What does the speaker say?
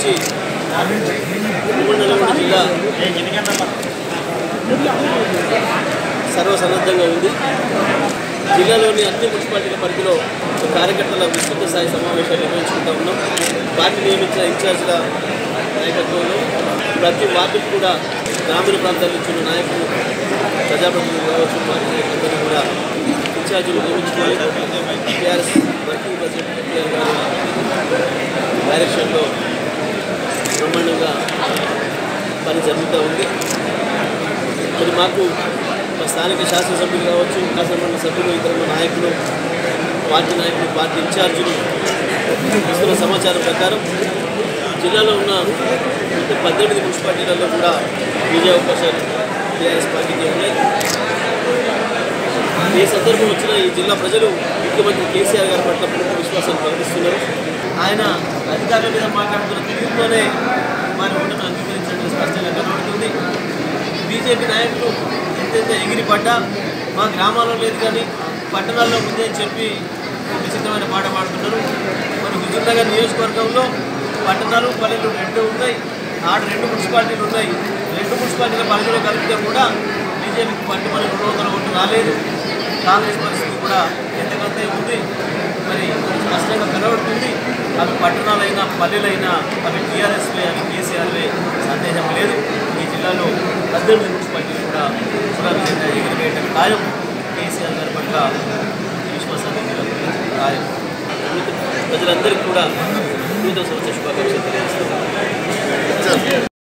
నుంచి ఉమ్మడి నల్గొండ జిల్లా సర్వసన్నద్ధంగా ఉంది జిల్లాలోని అన్ని మున్సిపాలిటీల పరిధిలో కార్యకర్తల విస్తృత స్థాయి సమావేశాలు నిర్వహించుకుంటూ ఉన్నాం పార్టీ నియమించిన ఇన్ఛార్జ్ల నాయకత్వంలో ప్రతి వార్డుకు కూడా గ్రామీణ ప్రాంతాల నుంచి ఉన్న నాయకులు ప్రజాప్రతినిధులు కావచ్చు పార్టీ నాయకులందరూ కూడా ఇన్ఛార్జీలు నియమించుకొని టీఆర్ఎస్ వర్కింగ్ ప్రెసిడెంట్ ఎన్టీఆర్ గారి డైరెక్షన్లో బ్రహ్మాండంగా పని జరుగుతూ ఉంది మరి మాకు మా స్థానిక శాసనసభ్యులు కావచ్చు శాసనమండలి సభ్యులు ఇతర నాయకులు పార్టీ నాయకులు పార్టీ ఇన్ఛార్జీలు ఇస్తున్న సమాచారం ప్రకారం జిల్లాలో ఉన్న మొత్తం పద్దెనిమిది మున్సిపాలిటీలలో కూడా విజయ అవకాశాలు టీఆర్ఎస్ పార్టీకి ఉన్నాయి ఈ సందర్భం వచ్చిన ఈ జిల్లా ప్రజలు ముఖ్యమంత్రి కేసీఆర్ గారి పట్ల పూర్తి విశ్వాసాన్ని ప్రకటిస్తున్నారు ఆయన అధికారుల మీద మాట్లాడుతున్న తీరుతోనే వారి ఓటును అంగీకరించినట్టు స్పష్టంగా కనబడుతుంది బీజేపీ నాయకులు ఎంతెంత ఎగిరి పడ్డా మా గ్రామాల్లో లేదు కానీ పట్టణాల్లో ఉంది అని చెప్పి విచిత్రమైన పాట పాడుతున్నారు మరి హుజూర్నగర్ నియోజకవర్గంలో పట్టణాలు పల్లెలు రెండు ఉన్నాయి ఆడ రెండు మున్సిపాలిటీలు ఉన్నాయి రెండు మున్సిపాలిటీల పరిధిలో కలిపితే కూడా బీజేపీకి పట్టుమని రెండు వందల ఓట్లు రాలేదు కాంగ్రెస్ పరిస్థితి కూడా ఎంతకంతే ఉంది మరి స్పష్టంగా కనబడుతుంది అవి పట్టణాలైనా పల్లెలైనా అవి టీఆర్ఎస్వే అవి కేసీఆర్వే సందేహం లేదు ఈ జిల్లాలో పద్దెనిమిది మున్సిపాలిటీలు కూడా సురక్షితంగా ఎగిరివేయడం ఖాయం కేసీఆర్ గారి పట్ల విశ్వాసాన్ని నిలబెట్టడం ఖాయం ప్రజలందరికీ కూడా నూతన సంవత్సర శుభాకాంక్షలు తెలియజేస్తున్నాను